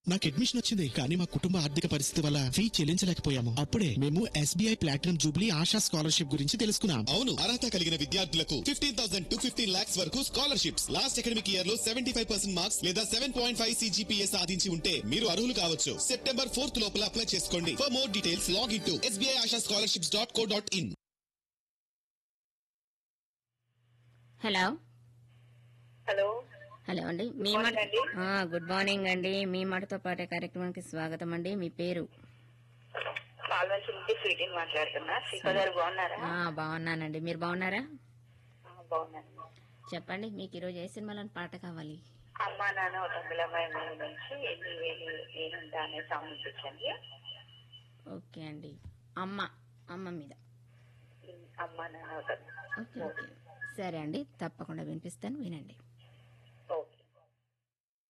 నాకు అడ్మిషన్ వచ్చింది కానీ మా కుటుంబ ఆర్థిక పరిస్థితి వల్ల ఫీ చెల్లించలేకపోయాము అప్పుడే మేము SBI platinum jubilee Asha scholarship గురించి తెలుసుకున్నాం అవును అర్హత కలిగిన విద్యార్థులకు fifteen thousand to fifteen lakhs వరకు స్కాలర్షిప్స్ లాస్ట్ అకాడమిక్ ఇయర్ లో సెవెంటీ ఫైవ్ పర్సెంట్ మార్క్స్ లేదా సెవెన్ పాయింట్ ఫైవ్ సిజిపిఏ సాధించి ఉంటే మీరు అర్హులు కావచ్చు సెప్టెంబర్ ఫోర్త్ లోపల అప్లై చేసుకోండి for more details log in to SBI Asha scholarships dot co dot in hello hello hello అండి మీ Good మాట morning అండి. ఆ, గుడ్ మార్నింగ్ అండి మీ మాటతో పాటే కార్యక్రమానికి స్వాగతం అండి మీ పేరు పాల్వంచి నుండి స్వీటీని మాట్లాడుతున్నా శ్రీప గారు బాగున్నారా ఆ, బాగున్నానండి మీరు బాగున్నారా ఆ, బాగున్నాను చెప్పండి మీకు ఈరోజు ఏ సినిమాలోని పాట కావాలి అమ్మా నాన్న ఒక తమిళమ్మాయి మూవీ నుంచి ఎన్ని వేలు నేనుంటా అనే సాంగ్ ఇప్పించండి ఓకే అండి అమ్మ అమ్మ మీద అమ్మా నాన్న ఒక ఓకే ఓకే సరే అండి తప్పకుండా వినిపిస్తాను వినండి